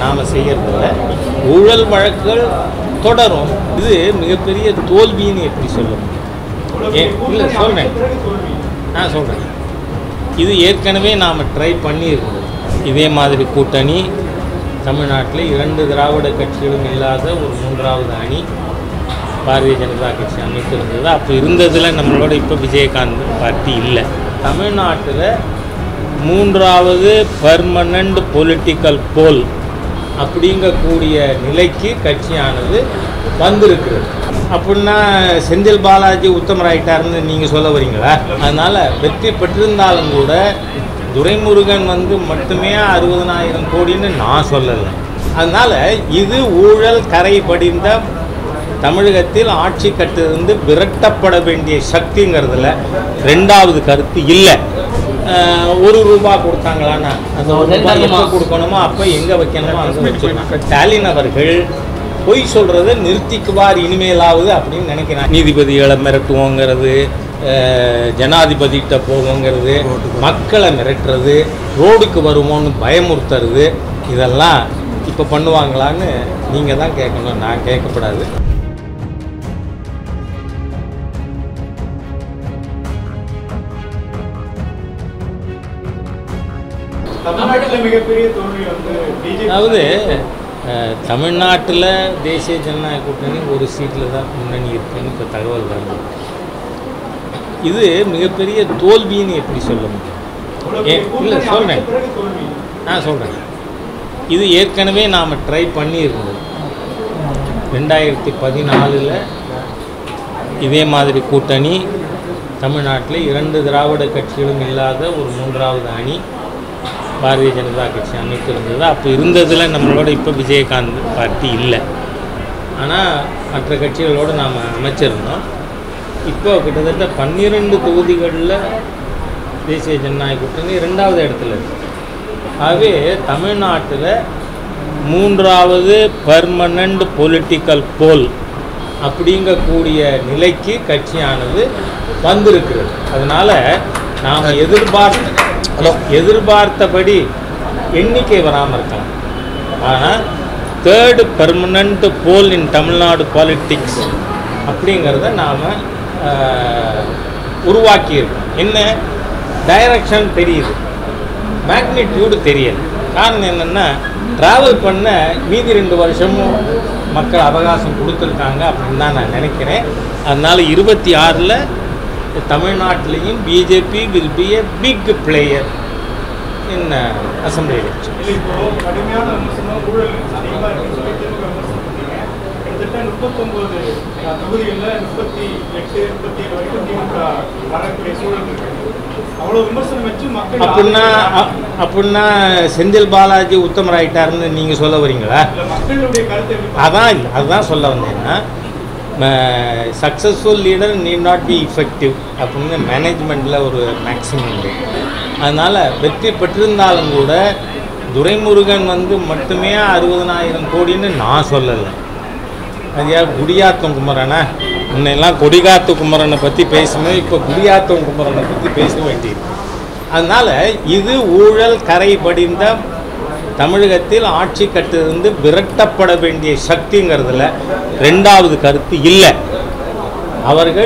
நாம் செய்யறதில்ல ஊழல் வழக்குகள் தொடரும் இது மிகப்பெரிய தோல்வின்னு எப்படி சொல்ல முடியும் ஏன் இல்லை சொல்கிறேன் நான் சொல்கிறேன் இது ஏற்கனவே நாம் ட்ரை பண்ணியிருக்கோம் இதே மாதிரி கூட்டணி தமிழ்நாட்டில் இரண்டு திராவிட கட்சிகளும் இல்லாத ஒரு மூன்றாவது அணி பாரதிய ஜனதா கட்சி அமைத்திருந்தது அப்போ இருந்ததில் நம்மளோட இப்போ விஜயகாந்த் பார்ட்டி இல்லை தமிழ்நாட்டில் மூன்றாவது பர்மனண்ட் பொலிட்டிக்கல் போல் அப்படிங்கக்கூடிய நிலைக்கு கட்சியானது வந்திருக்கிறது அப்படின்னா செந்தில் பாலாஜி உத்தமராயிட்டாருன்னு நீங்கள் சொல்ல வரீங்களா அதனால் வெற்றி பெற்றிருந்தாலும் கூட துரைமுருகன் வந்து மட்டுமே அறுபதனாயிரம் கோடின்னு நான் சொல்லலை அதனால் இது ஊழல் கரை படிந்த தமிழகத்தில் ஆட்சி கட்டிலிருந்து விரட்டப்பட வேண்டிய சக்திங்கிறதுல ரெண்டாவது கருத்து இல்லை ஒரு ரூபா கொடுத்தாங்களான்னா அந்த ஒரு ரூபாய் எப்போ கொடுக்கணுமோ அப்போ எங்கே வைக்கணுமோ அங்கே வச்சுருக்காங்க ஸ்டாலின் அவர்கள் பொய் சொல்கிறத நிறுத்திக்குவார் இனிமேலாவது அப்படின்னு நினைக்கிறேன் நீதிபதிகளை மிரட்டுவோங்கிறது அஹ், ஜனாதிபதிகிட்ட போவோங்கிறது மக்களை மிரட்டுறது ரோடுக்கு வருமோன்னு பயமுறுத்துறது இதெல்லாம் இப்போ பண்ணுவாங்களான்னு நீங்கள் தான் கேட்கணும் நான் கேட்கக்கூடாது தமிழ்நாட்டில் மிகப்பெரிய தோல்வி வந்து பிஜேபி அதாவது அஹ், தமிழ்நாட்டில் தேசிய ஜனநாயக கூட்டணி ஒரு சீட்டில் தான் முன்னணி இருக்குன்னு இப்போ தகவல் வருது இது மிகப்பெரிய தோல்வின்னு எப்படி சொல்ல முடியும் ஏன் இல்லை சொல்கிறேன் பிறகு தோல்வி நான் சொல்கிறேன் இது ஏற்கனவே நாம் ட்ரை பண்ணியிருந்தது ரெண்டாயிரத்தி பதினாலில் இதே மாதிரி கூட்டணி தமிழ்நாட்டில் இரண்டு திராவிட கட்சிகளும் இல்லாத ஒரு மூன்றாவது அணி பாரதிய ஜனதா கட்சி அமைத்திருந்தது அப்போ இருந்ததில் நம்மளோட இப்போ விஜயகாந்த் பார்ட்டி இல்லை ஆனால் மற்ற கட்சிகளோடு நாம் அமைச்சிருந்தோம் இப்போ கிட்டத்தட்ட பன்னிரெண்டு தொகுதிகளில் தேசிய ஜனநாயக கூட்டணி ரெண்டாவது இடத்துல இருக்கு ஆகவே தமிழ்நாட்டில் மூன்றாவது பர்மனண்ட் பொலிட்டிக்கல் போல் அப்படிங்கக்கூடிய நிலைக்கு கட்சியானது வந்திருக்கிறது அதனால் நாம் எதிர்பார்த்த எதிர்பார்த்தபடி எண்ணிக்கை வராமல் இருக்கலாம் ஆனால் third permanent pole in Tamil Nadu politics அப்படிங்கிறத நாம் உருவாக்கியிருக்கோம் என்ன டைரக்ஷன் தெரியுது மேக்னிடியூடு தெரியல காரணம் என்னென்னா ட்ராவல் பண்ண மீதி ரெண்டு வருஷமும் மக்கள் அவகாசம் கொடுத்துருக்காங்க அப்படின்னு தான் நான் நினைக்கிறேன் அதனால் இருபத்தி ஆறில் தமிழ்நாட்டிலையும் BJP will be a big player in assembly election இல்லை இப்போ கடுமையான விமர்சனம் ஊழல் அதிகமாக இருக்குன்னு சொல்லி திமுக விமர்சனம் பண்ணீங்க கிட்டத்தட்ட முப்பத்தொம்போது தொகுதிகளில் முப்பத்தி எட்டு முப்பத்தி ஏழு வரைக்கும் திமுக வரக்கூடிய சூழல் இருக்கு அவ்வளோ விமர்சனம் வச்சு மக்கள் அப்படின்னா அ- அப்படின்னா செந்தில் பாலாஜி உத்தமராயிட்டாருன்னு நீங்கள் சொல்ல வரீங்களா இல்ல, மக்களுடைய கருத்தை எப்படி அதான் இல்லை அதுதான் சொல்ல வந்தேன்னா successful leader need not be effective அப்படின்னு மேனேஜ்மெண்ட்டில் ஒரு மேக்ஸிமம் இருக்குது அதனால் வெற்றி பெற்றிருந்தாலும் கூட துரைமுருகன் வந்து மட்டுமே அறுபதனாயிரம் கோடின்னு நான் சொல்லலை அது யார் குடியாத்தம் குமரனா முன்னெல்லாம் கொடிகாத்து குமரனை பற்றி பேசும்போது இப்போ குடியாத்தம் குமரனை பற்றி பேச வேண்டியது அதனால் இது ஊழல் கரை படிந்த தமிழகத்தில் ஆட்சி கட்டிலிருந்து விரட்டப்பட வேண்டிய சக்திங்கிறதுல ரெண்டாவது கருத்து இல்லை அவர்கள்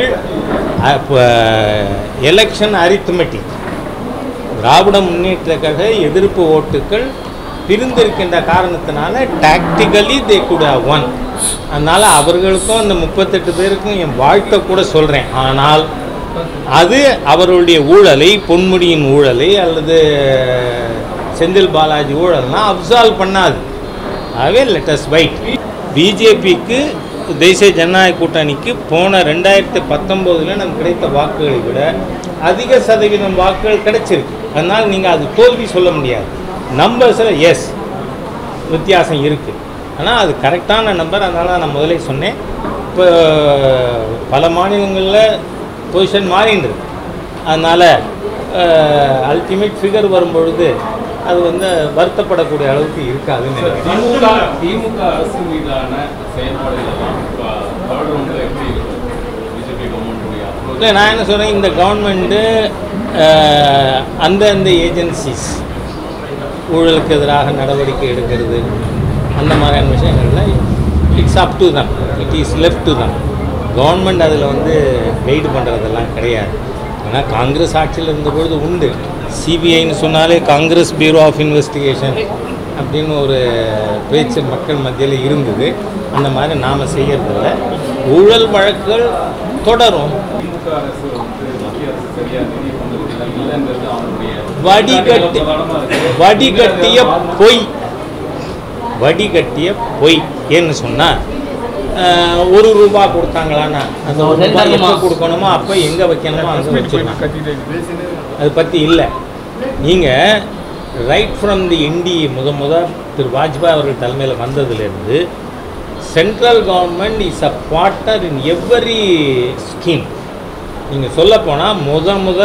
எலெக்ஷன் அரித்மெட்டிக் திராவிட முன்னேற்ற கழக எதிர்ப்பு ஓட்டுகள் பிரிந்திருக்கின்ற காரணத்தினால டாக்டிக்கலி தே குட் ஒன் அதனால் அவர்களுக்கும் அந்த முப்பத்தெட்டு பேருக்கும் என் வாழ்த்தை கூட சொல்கிறேன் ஆனால் அது அவர்களுடைய ஊழலை பொன்முடியின் ஊழலை அல்லது செந்தில் பாலாஜி ஊழல்னா அப்சால்வ் பண்ணாது ஆகவே லெட்டஸ் வைட் பிஜேபிக்கு தேசிய ஜனநாயக கூட்டணிக்கு போன ரெண்டாயிரத்தி பத்தொம்போதில் நமக்கு கிடைத்த வாக்குகளை விட அதிக சதவீதம் வாக்குகள் கிடைச்சிருக்கு அதனால் நீங்கள் அது தோல்வி சொல்ல முடியாது நம்பர்ஸில் எஸ் வித்தியாசம் இருக்குது ஆனால் அது கரெக்டான நம்பர் அதனால தான் நான் முதலே சொன்னேன் இப்போ பல மாநிலங்களில் பொசிஷன் மாறின்றது அதனால் அல்டிமேட் ஃபிகர் வரும்பொழுது அது வந்து வருத்தப்படக்கூடிய அளவுக்கு இருக்காதுன்னு நினைக்கிறேன் திமுக திமுக அரசு மீதான செயல்பாடுகள்லாம் இப்போ தேர்ட் ரவுண்டில் எப்படி இருக்கும் பிஜேபி கவர்மெண்ட்டுடைய அப்ரோச் இல்லை நான் என்ன சொல்கிறேன் இந்த கவர்மெண்ட்டு அந்தந்த ஏஜென்சிஸ் ஊழலுக்கு எதிராக நடவடிக்கை எடுக்கிறது அந்த மாதிரியான விஷயங்கள்ல இட்ஸ் அப் டு தான் இட் இஸ் லெஃப்ட் டு தான் கவர்மெண்ட் அதில் வந்து கைடு பண்ணுறதெல்லாம் கிடையாது ஏன்னா காங்கிரஸ் ஆட்சியில் இருந்த பொழுது உண்டு சிபிஐன்னு சொன்னாலே காங்கிரஸ் பியூரோ ஆஃப் இன்வெஸ்டிகேஷன் அப்படின்னு ஒரு பேச்சு மக்கள் மத்தியில் இருந்தது அந்த மாதிரி நாம் செய்யறதில்ல ஊழல் வழக்குகள் தொடரும் திமுக அரசு வந்து மத்திய அரசு சரியா நிதி பங்களிப்பு இல்லைன்றது அவங்களுடைய வடிகட்டி பிரதானமா இருக்கு. வடிகட்டிய பொய் வடிகட்டிய பொய் ஏன்னு சொன்னால் ஒரு ரூபா கொடுத்தாங்களான்னா அந்த ஒரு ரூபாய் எப்போ கொடுக்கணுமோ அப்போ எங்கே வைக்கணுமோ அங்கே வச்சிடலாம் அது பற்றி இல்லை நீங்கள் ரைட் ஃப்ரம் தி இண்டி முத முத திரு வாஜ்பாய் அவர்கள் தலைமையில் வந்ததுலேருந்து central government is a partner in every scheme நீங்கள் சொல்லப்போனால் முத முத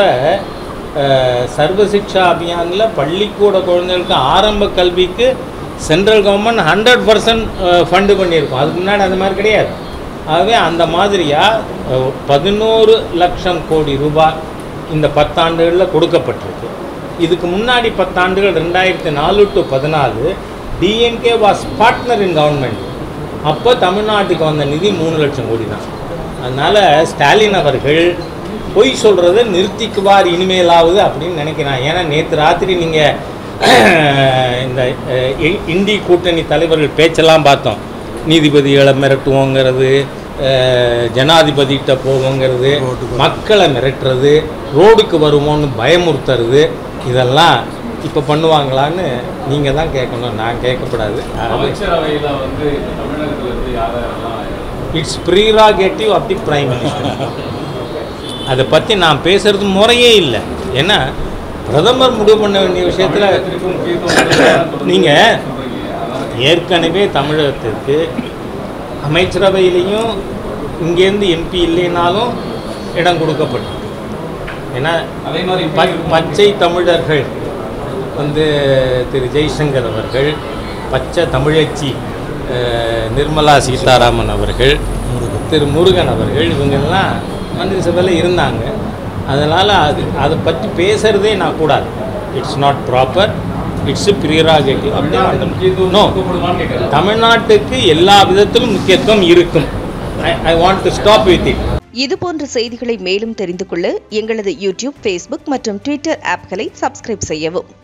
அஹ், சர்வ சிக்ஷா அபியானில் பள்ளிக்கூட குழந்தைகளுக்கு ஆரம்ப கல்விக்கு central government hundred percent fund பண்ணியிருக்கோம் அதுக்கு முன்னாடி அந்த மாதிரி கிடையாது ஆகவே அந்த மாதிரியாக பதினோரு லட்சம் கோடி ரூபாய் இந்த பத்தாண்டுகளில் கொடுக்கப்பட்டிருக்கு இதுக்கு முன்னாடி பத்தாண்டுகள் ரெண்டாயிரத்தி நாலு டு பதினாலு DMK was partner in government அப்போ தமிழ்நாட்டுக்கு வந்த நிதி மூணு லட்சம் கோடி தான் அதனால் ஸ்டாலின் அவர்கள் பொய் சொல்கிறத நிறுத்திக்குவார் இனிமேலாவது அப்படின்னு நினைக்கிறேன் ஏன்னா நேற்று ராத்திரி நீங்கள் இந்த அஹ், இ- இந்தி கூட்டணி தலைவர்கள் பேச்செல்லாம் பார்த்தோம் நீதிபதிகளை மிரட்டுவோங்கிறது அஹ், ஜனாதிபதிகிட்ட போவோங்கிறது மக்களை மிரட்டுறது ரோடுக்கு வருவோன்னு பயமுறுத்துறது இதெல்லாம் இப்போ பண்ணுவாங்களான்னு நீங்கள் தான் கேட்கணும் நான் கேட்கக்கூடாது அமைச்சரவையில வந்து இப்ப தமிழகத்துல இருந்து யாரெல்லாம் it's prerogative of the prime minister அதை பற்றி நான் பேசுறது முறையே இல்லை ஏன்னா பிரதமர் முடிவு பண்ண வேண்டிய விஷயத்தில் திருப்பி முக்கியத்துவம் நீங்கள் சொல்றீங்க அதான் ஏற்கனவே தமிழகத்திற்கு அமைச்சரவையிலையும் இங்கேருந்து எம்பி இல்லைனாலும் இடம் கொடுக்கப்பட்டிருக்கு ஏன்னா அதே மாதிரி ப பச்சை தமிழர்கள் வந்து திரு ஜெய்சங்கர் அவர்கள் பச்சை தமிழச்சி அஹ், நிர்மலா சீதாராமன் அவர்கள் திரு முருகன் அவர்கள் இவங்கெல்லாம் மந்திரி சபையில் இருந்தாங்க அதனால் அது அதை பற்றி பேசுகிறதே நான் கூடாது it's not proper it's prerogative Tamil Nadu முக்கியத்துவம் நோ கொடுக்கப்படுமான்னு கேட்கிறேன் தமிழ்நாட்டுக்கு எல்லா விதத்திலும் முக்கியத்துவம் இருக்கும் I I want to stop with it இதுபோன்ற செய்திகளை மேலும் தெரிந்து கொள்ள எங்களது யூடியூப் ஃபேஸ்புக் மற்றும் ட்விட்டர் ஆப்களை சப்ஸ்கிரைப் செய்யவும்